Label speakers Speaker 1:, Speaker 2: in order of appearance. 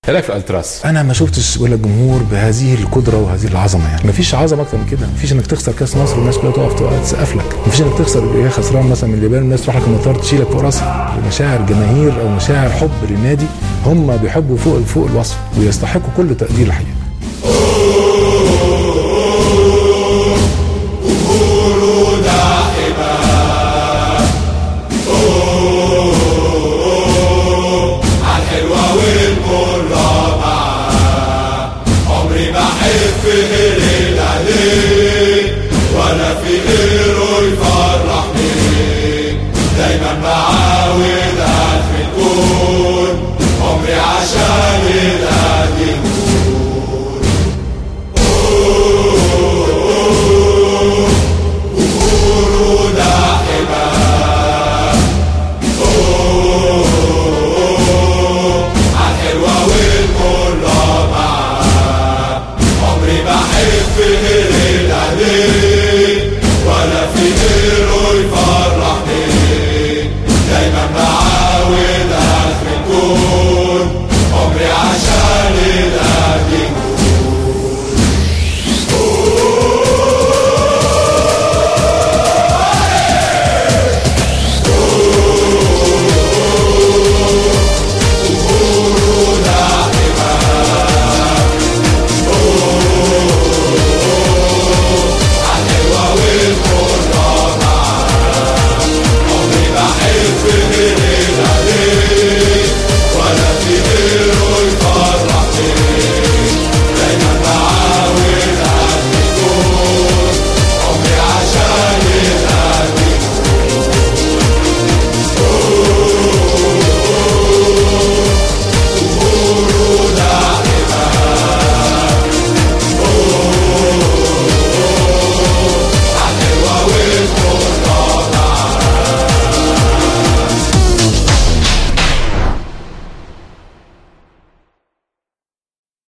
Speaker 1: ايه رايك في التراس؟
Speaker 2: انا ما شفتش ولا جمهور بهذه القدره وهذه العظمه يعني مفيش عظمه اكتر من كده مفيش انك تخسر كاس مصر والناس كلها تقف تقف تسقف لك مفيش انك تخسر يا خسران مثلا من اليابان الناس تروح لك المطار تشيلك فوق راسها مشاعر جماهير او مشاعر حب للنادي هم بيحبوا فوق فوق الوصف ويستحقوا كل تقدير الحقيقه
Speaker 3: الحلوة والمرة معاه عمري ما أحب غير الأهلي ولا في